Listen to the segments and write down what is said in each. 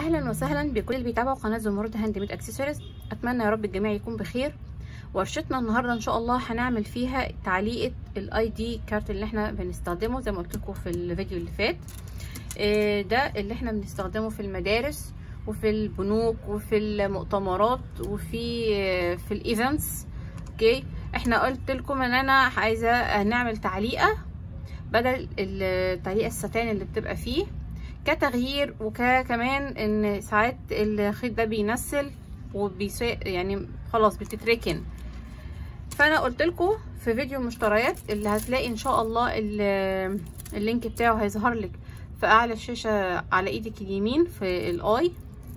اهلا وسهلا بكل اللي بيتابعوا قناه زمرد هاند ميد اكسسوارز اتمنى يا رب الجميع يكون بخير ورشتنا النهارده ان شاء الله هنعمل فيها تعليقه الاي دي كارت اللي احنا بنستخدمه زي ما قلت لكم في الفيديو اللي فات ده اللي احنا بنستخدمه في المدارس وفي البنوك وفي المؤتمرات وفي في الايفنتس اوكي احنا قلت لكم ان انا عايزه نعمل تعليقه بدل التعليقه الستان اللي بتبقى فيه كتغيير وكمان ان ساعات الخيط ده بينسل وبيسي يعني خلاص بتتركن فانا قلت لكم في فيديو المشتريات اللي هتلاقي ان شاء الله اللينك بتاعه هيظهر لك في اعلى الشاشه على ايدك اليمين في الاي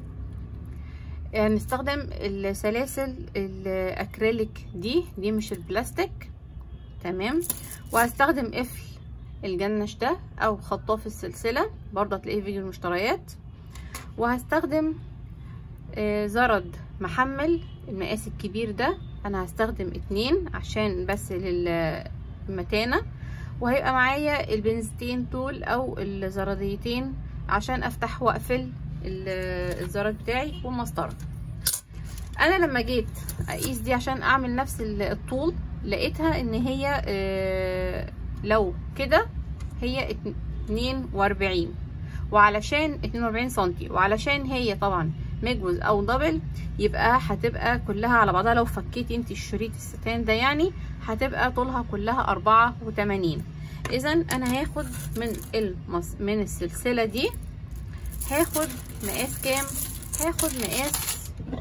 هنستخدم السلاسل الاكريليك دي دي مش البلاستيك تمام وهستخدم قفل الجنش ده او خطاف السلسله برضه هتلاقيه في فيديو المشتريات وهستخدم زرد محمل المقاس الكبير ده انا هستخدم اتنين عشان بس للمتانه وهيبقى معايا البنزتين طول او الزراديتين عشان افتح واقفل الزراد بتاعي والمسطره انا لما جيت اقيس دي عشان اعمل نفس الطول لقيتها ان هي لو كده هي 42 وعلشان 42 سنتي وعلشان هي طبعا مجوز او دبل يبقى هتبقى كلها على بعضها لو فكيتي انت الشريط الستان ده يعني هتبقى طولها كلها 84 اذا انا هاخد من المص... من السلسله دي هاخد مقاس كام هاخد مقاس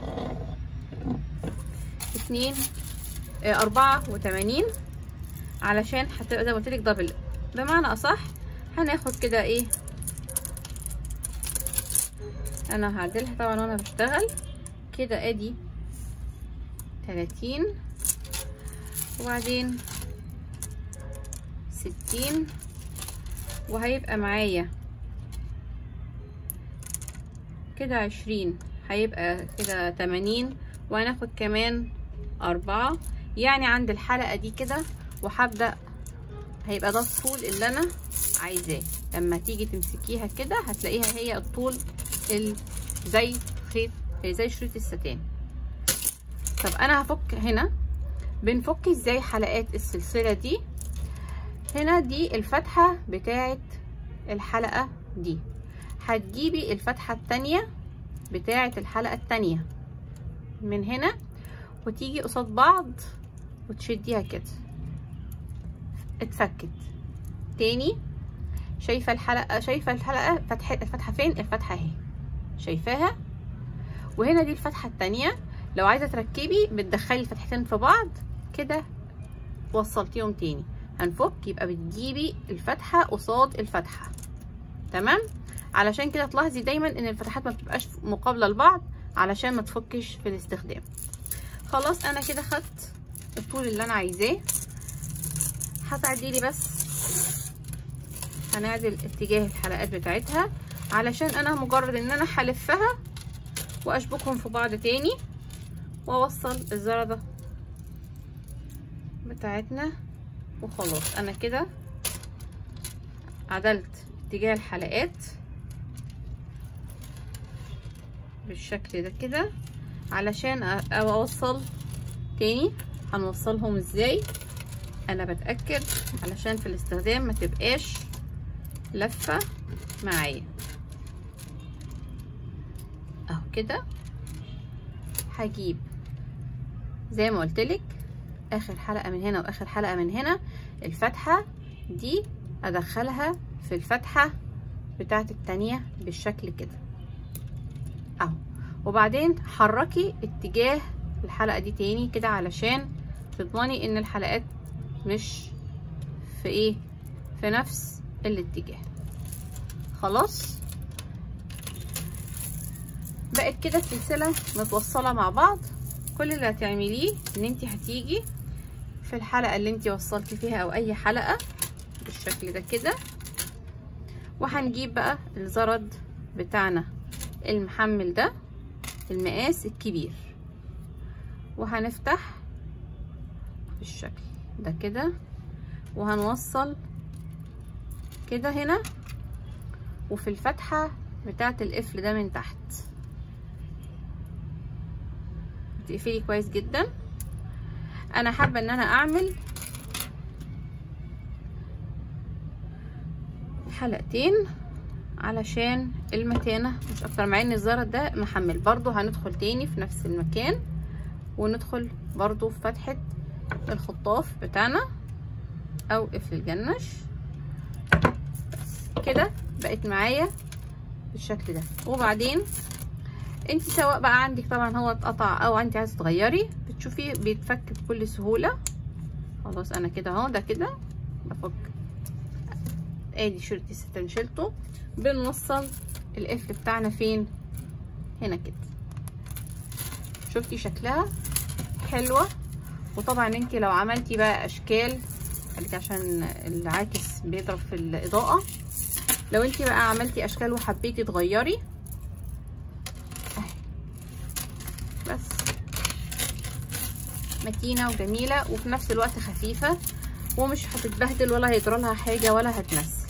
2 84 علشان هتبقى زي ما قلت لك دبل بمعنى اصح هناخد كده ايه انا هعدلها طبعا وانا بشتغل كده ادي 30 وبعدين 60 وهيبقى معايا كده 20 هيبقى كده 80 وهناخد كمان أربعة يعني عند الحلقة دي كده وهبدأ هيبقى ده الطول اللي أنا عايزاه لما تيجي تمسكيها كده هتلاقيها هي الطول زي خيط زي شريط الستان طب انا هفك هنا بنفك ازاي حلقات السلسله دي هنا دي الفتحه بتاعه الحلقه دي هتجيبي الفتحه التانية بتاعه الحلقه التانية من هنا وتيجي قصاد بعض وتشديها كده اتفكت تاني شايفه الحلقه شايفه الحلقه فتحه الفتحه فين الفتحه اهي شايفاها وهنا دي الفتحه التانية لو عايزه تركبي بتدخلي الفتحتين في بعض كده وصلتيهم تاني هنفك يبقى بتجيبي الفتحه قصاد الفتحه تمام علشان كده تلاحظي دايما ان الفتحات ما بتبقاش مقابله لبعض علشان ما تفكش في الاستخدام خلاص انا كده خدت الطول اللي انا عايزاه هتعديلي بس هنعدل اتجاه الحلقات بتاعتها علشان انا مجرد ان انا هلفها واشبكهم في بعض تاني واوصل الزردة بتاعتنا وخلاص انا كده عدلت اتجاه الحلقات بالشكل ده كده علشان اوصل تاني هنوصلهم ازاي انا بتأكد علشان في الاستخدام ما تبقاش لفة معايا اهو كده هجيب زي ما قلتلك اخر حلقة من هنا واخر حلقة من هنا الفتحة دي ادخلها في الفتحة بتاعت التانية بالشكل كده اهو وبعدين حركي اتجاه الحلقة دي تاني كده علشان تضمني ان الحلقات مش في ايه في نفس الاتجاه خلاص بقت كده السلسلة متوصلة مع بعض كل اللي هتعمليه ان انت هتيجي في الحلقة اللي انت وصلتي فيها او اي حلقة بالشكل ده كده وهنجيب بقى الزرد بتاعنا المحمل ده المقاس الكبير وهنفتح بالشكل ده كده وهنوصل كده هنا وفي الفتحة بتاعه القفل ده من تحت تقفلي كويس جدا انا حابه ان انا اعمل حلقتين علشان المتانه مش اكتر مع ان الزرد ده محمل برضو هندخل تاني في نفس المكان وندخل برضو في فتحه الخطاف بتاعنا او قفل الجنش بس كده بقت معايا بالشكل ده وبعدين انت سواء بقى عندك طبعا هو اتقطع او انت عايزه تغيري بتشوفي بيتفك بكل سهوله خلاص انا كده اهو ده كده بفك ادي شريط الستان شلته بنوصل القفل بتاعنا فين هنا كده شفتي شكلها حلوه وطبعا انت لو عملتي بقى اشكال خليكي عشان العاكس بيضرب في الاضاءه لو انت بقى عملتي اشكال وحبيتي تغيري بس متينه وجميله وفي نفس الوقت خفيفه ومش هتتبهدل ولا هيجرى لها حاجه ولا هتمس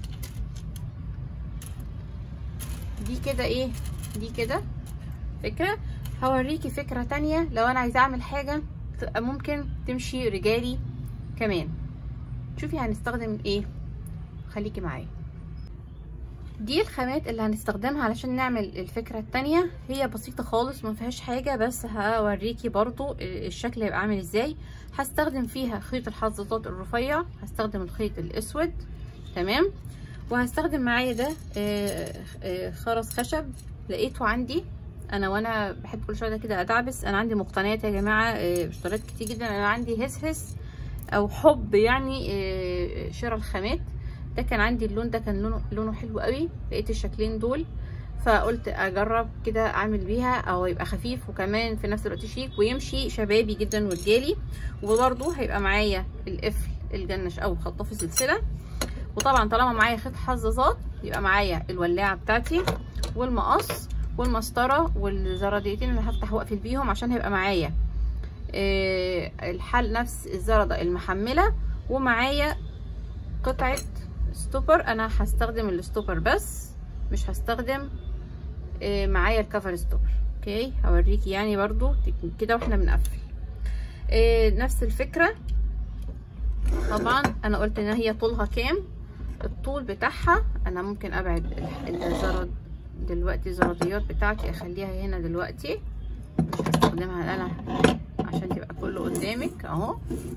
دي كده ايه دي كده فكره هوريكي فكره تانية لو انا عايزه اعمل حاجه تبقى ممكن تمشي رجالي كمان شوفي هنستخدم ايه خليكي معايا دي الخامات اللي هنستخدمها علشان نعمل الفكرة التانية هي بسيطة خالص ما فيهاش حاجة بس هوريكي برضو الشكل هيبقى عامل ازاي هستخدم فيها خيط الحظاظات الرفيع هستخدم الخيط الاسود تمام وهستخدم معايا ده خرز خشب لقيته عندي انا وانا بحب كل شويه ده كده ادعبس انا عندي مقتنيات يا جماعه اشتريت كتير جدا انا عندي هس هس او حب يعني شراء الخامات ده كان عندي اللون ده كان لونه لونه حلو قوي لقيت الشكلين دول فقلت اجرب كده اعمل بيها او يبقى خفيف وكمان في نفس الوقت شيك ويمشي شبابي جدا ورجالي وبرده هيبقى معايا القفل الجنش او خطاف السلسله وطبعا طالما معايا خيط حظاظات يبقى معايا الولاعه بتاعتي والمقص والمسطره والزراديتين اللي هفتح واقفل بيهم عشان هيبقى معايا آه الحل نفس الزرده المحمله ومعايا قطعه ستوبر انا هستخدم الستوبر بس مش هستخدم آه معايا الكفر ستوبر اوكي هوريكي يعني برضو كده واحنا بنقفل آه نفس الفكره طبعا انا قلت ان هي طولها كام الطول بتاعها انا ممكن ابعد الزرد دلوقتي الزراديات بتاعتي اخليها هنا دلوقتي مش هستخدمها انا عشان تبقى كله قدامك اهو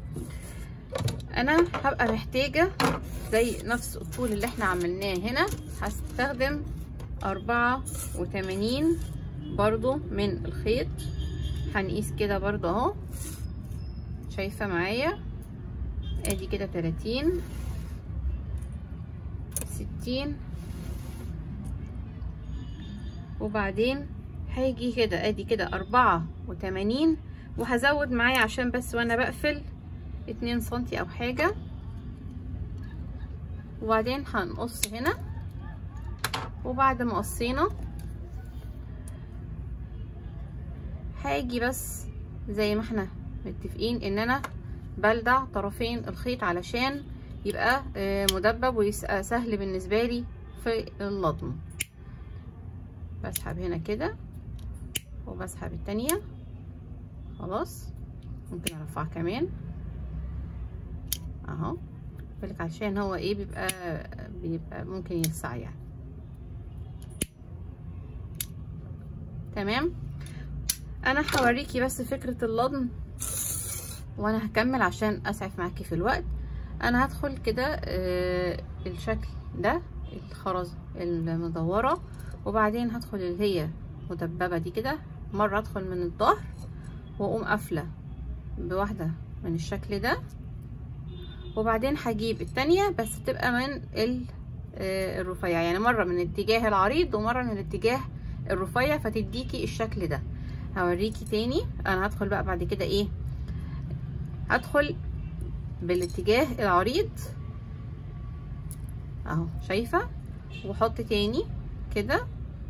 انا هبقى محتاجه زي نفس الطول اللي احنا عملناه هنا هستخدم أربعة وتمانين برضو من الخيط هنقيس كده برضو اهو شايفه معايا ادي كده تلاتين ستين وبعدين هيجي كده ادي كده أربعة وتمانين وهزود معايا عشان بس وانا بقفل اتنين سنتي او حاجة وبعدين هنقص هنا وبعد ما قصينا هاجي بس زي ما احنا متفقين ان انا بلدع طرفين الخيط علشان يبقى مدبب ويبقى سهل بالنسبة لي في اللضم بسحب هنا كده وبسحب التانية خلاص ممكن ارفعها كمان اهو بالك عشان هو ايه بيبقى بيبقى ممكن يلسع يعني تمام انا هوريكي بس فكرة اللضم وانا هكمل عشان اسعف معاكي في الوقت انا هدخل كده آه الشكل ده الخرز المدورة وبعدين هدخل اللي هي مدببة دي كده مرة ادخل من الظهر واقوم قافلة بواحدة من الشكل ده وبعدين هجيب التانية بس تبقى من الرفيع يعني مرة من الاتجاه العريض ومرة من الاتجاه الرفيع فتديكي الشكل ده هوريكي تاني انا هدخل بقى بعد كده ايه هدخل بالاتجاه العريض اهو شايفة واحط تاني كده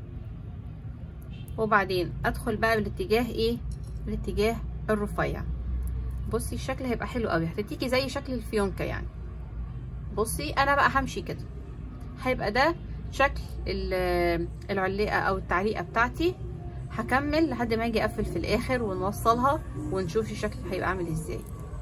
وبعدين ادخل بقى بالاتجاه ايه الاتجاه الرفيع بصي الشكل هيبقى حلو قوي هتديكي زي شكل الفيونكة يعني بصي انا بقى همشي كده هيبقى ده شكل العليقه او التعليقه بتاعتي هكمل لحد ما اجي اقفل في الاخر ونوصلها ونشوف الشكل هيبقى عامل ازاي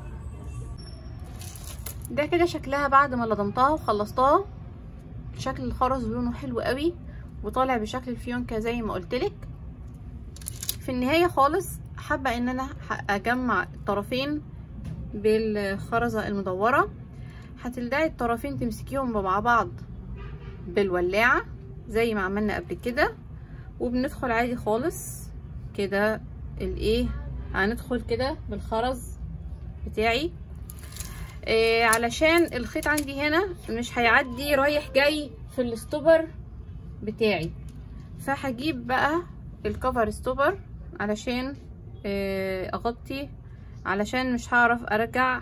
ده كده شكلها بعد ما لضمتها وخلصتها شكل الخرز لونه حلو قوي وطالع بشكل الفيونكة زي ما قلتلك في النهاية خالص حابة ان انا اجمع الطرفين بالخرزة المدورة هتلدعي الطرفين تمسكيهم مع بعض بالولاعة زي ما عملنا قبل كده وبندخل عادي خالص كده الايه هندخل كده بالخرز بتاعي إيه علشان الخيط عندي هنا مش هيعدي رايح جاي في الستوبر بتاعي فهجيب بقى الكفر ستوبر علشان إيه اغطي علشان مش هعرف ارجع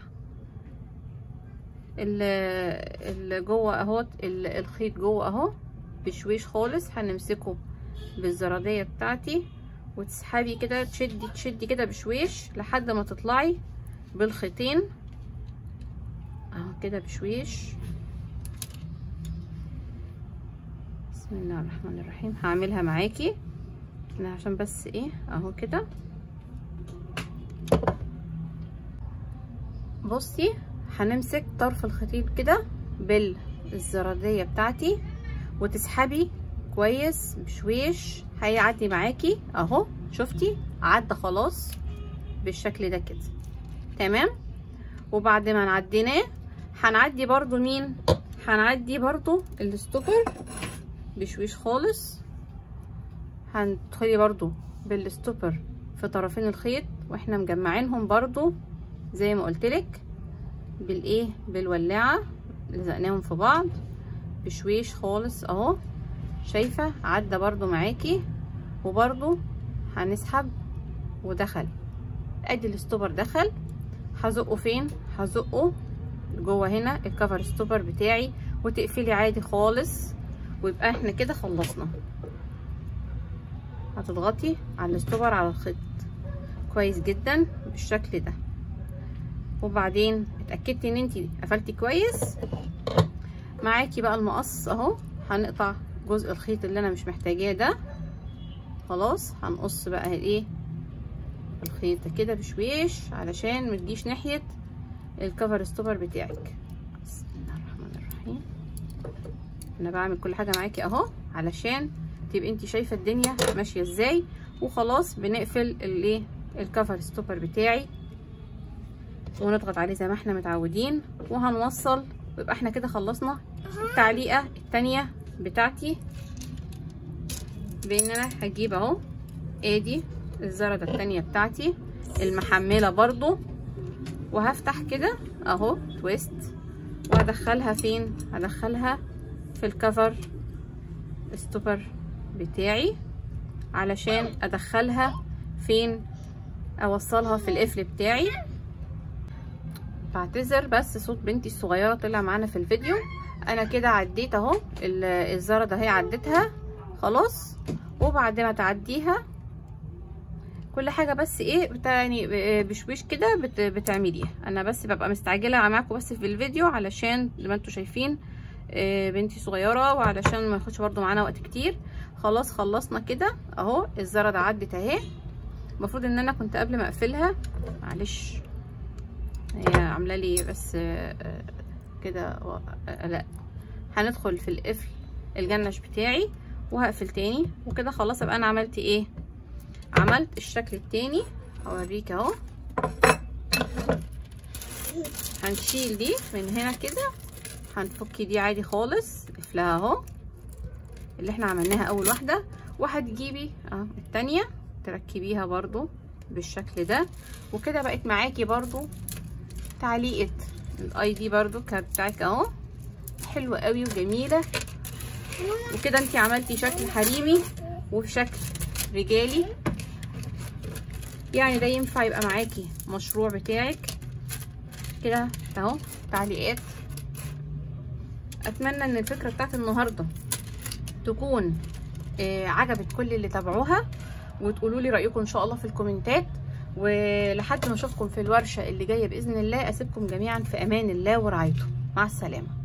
اللي جوه اهوت الخيط جوه اهو بشويش خالص هنمسكه بالزرادية بتاعتي وتسحبي كده تشدي تشدي كده بشويش لحد ما تطلعي بالخيطين اهو كده بشويش بسم الله الرحمن الرحيم هعملها معاكي عشان بس ايه اهو كده بصي هنمسك طرف الخيط كده بالزرادية بتاعتي وتسحبي كويس بشويش هيعدي معاكي اهو شفتي عدى خلاص بالشكل ده كده تمام وبعد ما نعديناه هنعدي برضو مين هنعدي برضو الستوبر بشويش خالص هندخلي برضو بالستوبر في طرفين الخيط واحنا مجمعينهم برضو زي ما قلتلك بالايه بالولاعه لزقناهم في بعض بشويش خالص اهو شايفه عدى برضو معاكي وبرضو هنسحب ودخل ادي الستوبر دخل هزقه فين هزقه جوه هنا الكفر ستوبر بتاعي وتقفلي عادي خالص ويبقى احنا كده خلصنا هتضغطي على الستوبر على الخيط كويس جدا بالشكل ده وبعدين اتاكدتي ان انتي قفلتي كويس معاكي بقى المقص اهو هنقطع جزء الخيط اللي انا مش محتاجاه ده خلاص هنقص بقى ايه الخيط كده بشويش علشان متجيش ناحيه الكفر ستوبر بتاعك بسم الله الرحمن الرحيم انا بعمل كل حاجه معاكي اهو علشان تبقي انت شايفه الدنيا ماشيه ازاي وخلاص بنقفل الايه الكفر ستوبر بتاعي ونضغط عليه زي ما احنا متعودين وهنوصل ويبقى احنا كده خلصنا التعليقه التانية بتاعتي بان انا هجيب اهو ادي الزردة التانية بتاعتي المحملة برضو وهفتح كده اهو تويست وهدخلها فين هدخلها في الكفر ستوبر بتاعي علشان ادخلها فين اوصلها في القفل بتاعي بعتذر بس صوت بنتي الصغيره طلع معانا في الفيديو انا كده عديت اهو الزردة اهي عديتها خلاص وبعد ما تعديها كل حاجه بس ايه يعني بشويش كده بت بتعمليها انا بس ببقى مستعجله معاكم بس في الفيديو علشان زي ما انتم شايفين بنتي صغيره وعلشان ما ياخدش برده معانا وقت كتير خلاص خلصنا كده اهو الزرده عدت اهي المفروض ان انا كنت قبل ما اقفلها معلش هي عامله لي بس كده لا هندخل في القفل الجنش بتاعي وهقفل تاني وكده خلاص ابقى انا عملت ايه عملت الشكل التاني هوريك اهو هنشيل دي من هنا كده هنفك دي عادي خالص قفلها اهو اللي احنا عملناها اول واحده وهتجيبي اهو التانيه تركبيها برضو بالشكل ده وكده بقت معاكي برضو تعليقه الاي دي برضو كانت بتاعك اهو حلوه قوي وجميله وكده انتي عملتي شكل حريمي وشكل رجالي يعني ده ينفع يبقى معاكي مشروع بتاعك كده اهو تعليقات اتمنى ان الفكره بتاعت النهارده تكون آه عجبت كل اللي تابعوها وتقولوا لي رايكم ان شاء الله في الكومنتات ولحد ما اشوفكم في الورشه اللي جايه باذن الله اسيبكم جميعا في امان الله ورعايته مع السلامه